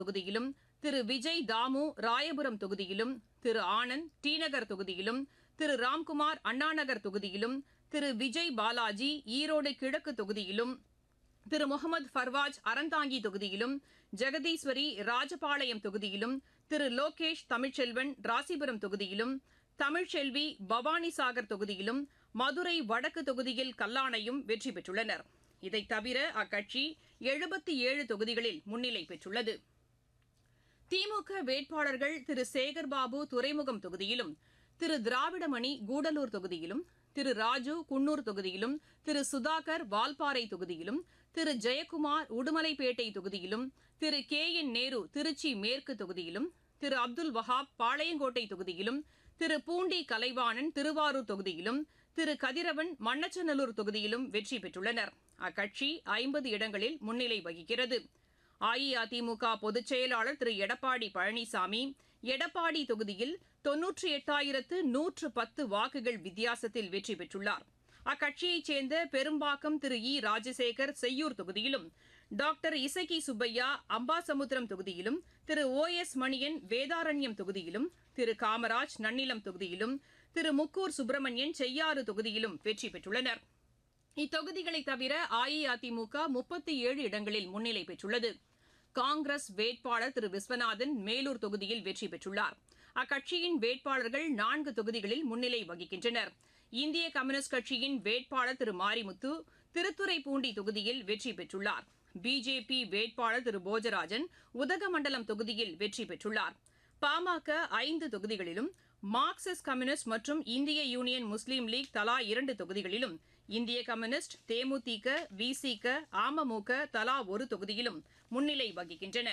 தொகுதியிலும் திரு விஜய் தாமு ராயபுரம் தொகுதியிலும் திரு ஆனந்த் டிநகர் தொகுதியிலும் திரு ராம்குமார் அண்ணாநகர் தொகுதியிலும் திரு விஜய் பாலாஜி ஈரோடு கிழக்கு தொகுதியிலும் திரு முகமது ஃபர்வாஜ் அறந்தாங்கி தொகுதியிலும் ஜெகதீஸ்வரி ராஜபாளையம் தொகுதியிலும் திரு லோகேஷ் தமிழ்ச்செல்வன் ராசிபுரம் தொகுதியிலும் தமிழ்ச்செல்வி பவானிசாகர் தொகுதியிலும் மதுரை வடக்கு தொகுதியில் கல்லானையும் வெற்றி பெற்றுள்ளனர் இதைத் தவிர அக்கட்சி எழுபத்தி ஏழு தொகுதிகளில் முன்னிலை பெற்றுள்ளது திமுக வேட்பாளர்கள் திரு சேகர்பாபு துறைமுகம் தொகுதியிலும் திரு திராவிடமணி கூடலூர் தொகுதியிலும் திரு ராஜு குன்னூர் தொகுதியிலும் திரு சுதாகர் வால்பாறை தொகுதியிலும் திரு ஜெயக்குமார் உடுமலைப்பேட்டை தொகுதியிலும் திரு கே என் நேரு திருச்சி மேற்கு தொகுதியிலும் திரு அப்துல் வஹாப் பாளையங்கோட்டை தொகுதியிலும் திரு பூண்டி கலைவாணன் திருவாரூர் தொகுதியிலும் திரு கதிரவன் மண்ணச்சநல்லூர் தொகுதியிலும் வெற்றி பெற்றுள்ளனர் அக்கட்சி ஐம்பது இடங்களில் முன்னிலை வகிக்கிறது அஇஅதிமுக பொதுச் செயலாளர் திரு எடப்பாடி பழனிசாமி எடப்பாடி தொகுதியில் தொன்னூற்றி எட்டாயிரத்து நூற்று பத்து வாக்குகள் வித்தியாசத்தில் வெற்றி பெற்றுள்ளார் அக்கட்சியைச் சேர்ந்த பெரும்பாக்கம் திரு இ ராஜசேகர் செய்யூர் தொகுதியிலும் டாக்டர் இசக்கி சுப்பையா அம்பாசமுத்திரம் தொகுதியிலும் திரு ஓ எஸ் மணியன் வேதாரண்யம் தொகுதியிலும் திரு காமராஜ் நன்னிலம் தொகுதியிலும் திரு முக்கூர் சுப்பிரமணியன் செய்யாறு தொகுதியிலும் வெற்றி பெற்றுள்ளனர் இத்தொகுதிகளை தவிர அஇஅதிமுக முப்பத்தி ஏழு இடங்களில் முன்னிலை பெற்றுள்ளது காங்கிரஸ் வேட்பாளர் திரு விஸ்வநாதன் மேலூர் தொகுதியில் வெற்றி பெற்றுள்ளார் அக்கட்சியின் வேட்பாளர்கள் நான்கு தொகுதிகளில் முன்னிலை வகிக்கின்றனர் இந்திய கம்யூனிஸ்ட் கட்சியின் வேட்பாளர் திரு மாரிமுத்து திருத்துறைப்பூண்டி தொகுதியில் வெற்றி பெற்றுள்ளார் பிஜேபி வேட்பாளர் திரு போஜராஜன் உதகமண்டலம் தொகுதியில் வெற்றி பெற்றுள்ளார் பாமக ஐந்து தொகுதிகளிலும் மார்க்சிஸ்ட் கம்யூனிஸ்ட் மற்றும் இந்திய யூனியன் முஸ்லீம் லீக் தலா இரண்டு தொகுதிகளிலும் இந்திய கம்யூனிஸ்ட் தேமுதிக விசிக அமமுக தலா ஒரு தொகுதியிலும் முன்னிலை வகிக்கின்றன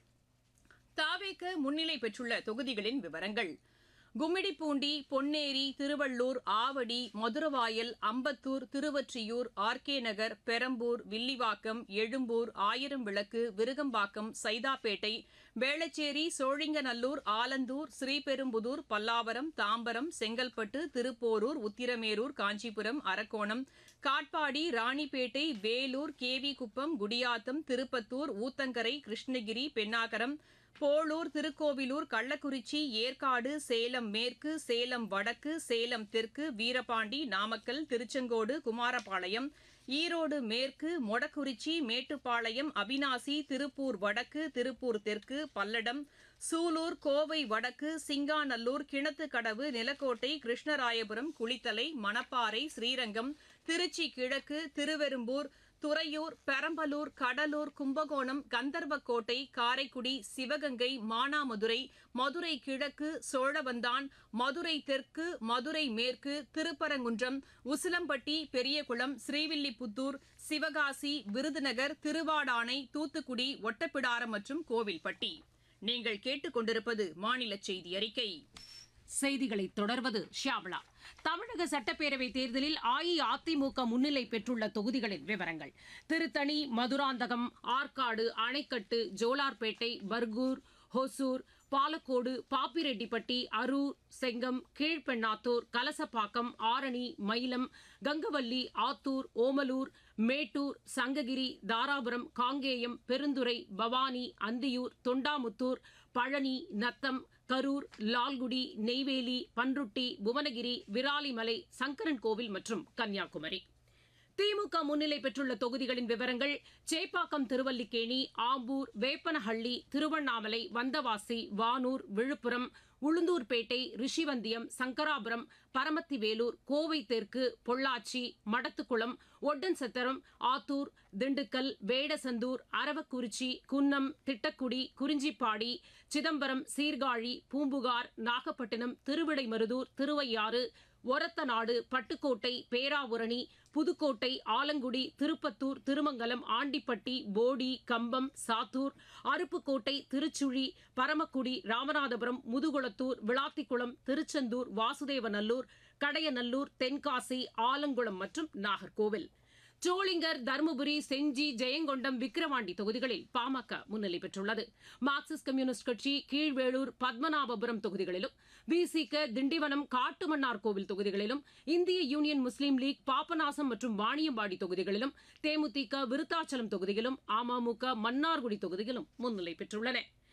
தாவேக முன்னிலை பெற்றுள்ள தொகுதிகளின் விவரங்கள் கும்மிடிப்பூண்டி பொன்னேரி திருவள்ளூர் ஆவடி மதுரவாயல் அம்பத்தூர் திருவொற்றியூர் ஆர்கே நகர் பெரம்பூர் வில்லிவாக்கம் எழும்பூர் ஆயிரம் விளக்கு விருகம்பாக்கம் சைதாப்பேட்டை வேளச்சேரி சோழிங்கநல்லூர் ஆலந்தூர் ஸ்ரீபெரும்புதூர் பல்லாவரம் தாம்பரம் செங்கல்பட்டு திருப்போரூர் உத்திரமேரூர் காஞ்சிபுரம் அரக்கோணம் காட்பாடி ராணிப்பேட்டை வேலூர் கேவிக்குப்பம் குடியாத்தம் திருப்பத்தூர் ஊத்தங்கரை கிருஷ்ணகிரி பென்னாகரம் போளூர் திருக்கோவிலூர் கள்ளக்குறிச்சி ஏற்காடு சேலம் மேற்கு சேலம் வடக்கு சேலம் தெற்கு வீரபாண்டி நாமக்கல் திருச்செங்கோடு குமாரபாளையம் ஈரோடு மேற்கு மொடக்குறிச்சி மேட்டுப்பாளையம் அவினாசி திருப்பூர் வடக்கு திருப்பூர் தெற்கு பல்லடம் சூலூர் கோவை வடக்கு சிங்காநல்லூர் கிணத்துக்கடவு நிலக்கோட்டை கிருஷ்ணராயபுரம் குளித்தலை மணப்பாறை ஸ்ரீரங்கம் திருச்சி கிழக்கு திருவெரும்பூர் துறையூர் பெரம்பலூர் கடலூர் கும்பகோணம் கந்தர்வக்கோட்டை காரைக்குடி சிவகங்கை மானாமதுரை மதுரை கிழக்கு சோழவந்தான் மதுரை தெற்கு மதுரை மேற்கு திருப்பரங்குன்றம் உசிலம்பட்டி பெரியகுளம் ஸ்ரீவில்லிபுத்தூர் சிவகாசி விருதுநகர் திருவாடானை தூத்துக்குடி ஒட்டப்பிடாரம் மற்றும் கோவில்பட்டி நீங்கள் கேட்டுக்கொண்டிருப்பது மாநில செய்தி அறிக்கை செய்திகளை தொடர்வது ஷியாமளா தமிழக சட்டப்பேரவை தேர்தலில் அஇஅதிமுக முன்னிலை பெற்றுள்ள தொகுதிகளின் விவரங்கள் திருத்தணி மதுராந்தகம் ஆற்காடு அணைக்கட்டு ஜோலார்பேட்டை பர்கூர் ஹொசூர் பாலக்கோடு பாப்பிரெட்டிப்பட்டி அரூர் செங்கம் கீழ்பெண்ணாத்தூர் கலசப்பாக்கம் ஆரணி மயிலம் கங்கவல்லி ஆத்தூர் ஓமலூர் மேட்டூர் சங்ககிரி தாராபுரம் காங்கேயம் பெருந்துறை பவானி அந்தியூர் தொண்டாமுத்தூர் பழனி நத்தம் கரூர் லால்குடி நெய்வேலி பன்ருட்டி புவனகிரி விராலிமலை சங்கரன்கோவில் மற்றும் கன்னியாகுமரி திமுக முன்னிலை பெற்றுள்ள தொகுதிகளின் விவரங்கள் சேப்பாக்கம் திருவல்லிக்கேணி ஆம்பூர் வேப்பனஹள்ளி திருவண்ணாமலை வந்தவாசி வானூர் விழுப்புரம் உளுந்தூர்பேட்டை ரிஷிவந்தியம் சங்கராபுரம் பரமத்திவேலூர் கோவை தெற்கு பொள்ளாச்சி மடத்துக்குளம் ஒட்டன்சத்திரம் ஆத்தூர் திண்டுக்கல் வேடசந்தூர் அரவக்குறிச்சி குன்னம் திட்டக்குடி குறிஞ்சிப்பாடி சிதம்பரம் சீர்காழி பூம்புகார் நாகப்பட்டினம் திருவிடைமருதூர் திருவையாறு ஒரத்தநாடு பட்டுக்கோட்டை பேராவூரணி புதுக்கோட்டை ஆலங்குடி திருப்பத்தூர் திருமங்கலம் ஆண்டிப்பட்டி போடி கம்பம் சாத்தூர் அருப்புக்கோட்டை திருச்சுழி பரமக்குடி ராமநாதபுரம் முதுகுளத்தூர் விளாத்திக்குளம் திருச்செந்தூர் வாசுதேவநல்லூர் கடையநல்லூர் தென்காசி ஆலங்குளம் மற்றும் நாகர்கோவில் சோளிங்கர் தருமபுரி செஞ்சி ஜெயங்கொண்டம் விக்கிரவாண்டி தொகுதிகளில் பாமக முன்னிலை பெற்றுள்ளது மார்க்சிஸ்ட் கம்யூனிஸ்ட் கட்சி கீழ்வேளூர் பத்மநாபபுரம் தொகுதிகளிலும் விசிக திண்டிவனம் காட்டுமன்னார் கோவில் தொகுதிகளிலும் இந்திய யூனியன் முஸ்லீம் லீக் பாபநாசம் மற்றும் வாணியம்பாடி தொகுதிகளிலும் தேமுதிக விருத்தாச்சலம் தொகுதியிலும் அமமுக மன்னார்குடி தொகுதியிலும் முன்னிலை பெற்றுள்ளன